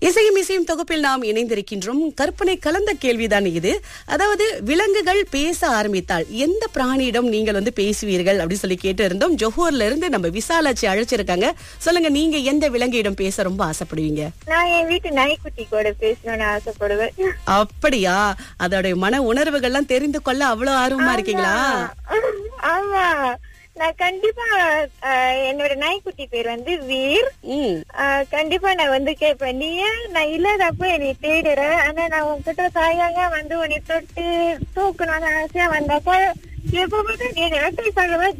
இசையும் இசையும் தொகுப்பில் நாம் இணைந்திருக்கின்றோம் கற்பனை கலந்த கேள்விதான் இது அதாவது விலங்குகள் பேச ஆரம்பித்தால் எந்த பிராணியிடம் நீங்கள் வந்து பேசுவீர்கள் அப்படின்னு சொல்லி கேட்டு இருந்தோம் ஜொஹூர்ல இருந்து நம்ம விசாலாச்சி அழைச்சிருக்காங்க சொல்லுங்க நீங்க எந்த விலங்கிடம் பேச ரொம்ப ஆசைப்படுவீங்க நான் என் வீட்டு நாய்க்குட்டி கூட பேசணும்னு ஆசைப்படுவேன் அப்படியா அதோட மன உணர்வுகள்லாம் தெரிந்து கொள்ள அவ்வளவு ஆர்வமா இருக்கீங்களா ஆமா நான் கண்டிப்பா அஹ், என்னோட நாய்க்குட்டி பேர் வந்து வீர் ம் அஹ், கண்டிப்பா நான் வந்து கேட்பேன் நீ ஏன் நான் இல்லாதப்ப என்னை தேடுற ஆனா நான் உன்கிட்ட தாயாக வந்து உன்னை தொட்டு தூக்கணும்னு ஆசையா வந்தாப்ப எப்ப பார்த்தா நீ இடத்தை சொல்லுவேன்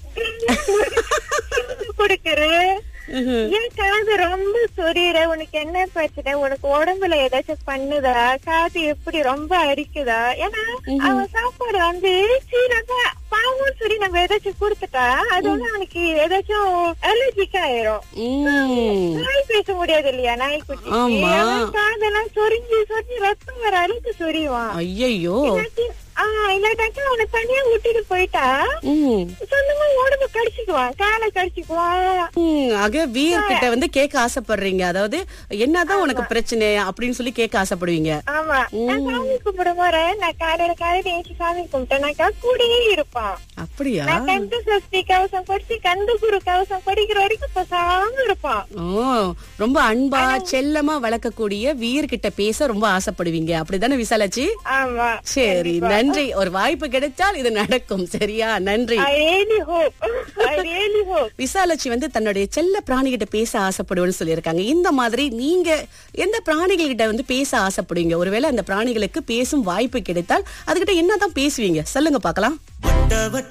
கொடுக்குறேன் என் காது ரொம்ப சொரியற உனக்கு என்ன பிரச்சனை உனக்கு உடம்புல ஏதாச்சும் பண்ணுதா காது எப்படி ரொம்ப அரிக்குதா ஏன்னா அவன் சாப்பாடு வந்து சீரக பாவம் சொல்லி நம்ம ஏதாச்சும் கொடுத்துட்டா அது வந்து அவனுக்கு ஏதாச்சும் அலர்ஜிக் ஆயிரும் ம் நாய் பேச முடியாது இல்லையா நாய்க்குட்டி ஆமா. அவன் காதெல்லாம் சொரிஞ்சு சொரிஞ்சு ரத்தம் வர அளவுக்கு சொரியுவான் ஐயையோ இல்லாட்டி- ஆஹ் இல்லாட்டாக்கா அவனை தனியா விட்டுட்டு போயிட்டா ம் சொந்தமா உடம்பு கடிச்சுக்குவான் காலை கடிச்சுக்குவான் ம், ஆக வீர் கிட்ட வந்து கேட்க ஆசைப்படுறீங்க அதாவது என்னதான் உனக்கு பிரச்சனை அப்படின்னு சொல்லி கேட்க ஆசைப்படுவீங்க ஆமா நான் சாமி கும்பிட போற நான் காலையில காலையில ஏற்றி சாமி கும்பிட்டேனாக்கா கூடயே இருப்பான் அப்படியா நான் கந்த சஷ்டி கவசம் படிச்சு கந்த குரு கவசம் படிக்கிற வரைக்கும் பேசாம இருப்பான் ஓ ரொம்ப அன்பா செல்லமா வளர்க்கக்கூடிய வீர் கிட்ட பேச ரொம்ப ஆசைப்படுவீங்க அப்படிதானே விசாலாச்சி ஆமா சரி நன்றி ஒரு வாய்ப்பு கிடைச்சால் இது நடக்கும் சரியா நன்றி I really hope I really hope Visalakshi வந்து தன்னுடைய செல்ல பிராணிகிட்ட பேச ஆசைப்படுவேன்னு சொல்லியிருக்காங்க இந்த மாதிரி நீங்க எந்த பிராணிகள் கிட்ட வந்து பேச ஆசைப்படுவீங்க ஒருவேளை அந்த பிராணிகளுக்கு பேசும் வாய்ப்பு கிடைத்தால் அதுகிட்ட என்னதான் பேசுவீங்க சொல்லுங்க பார்க்கலாம்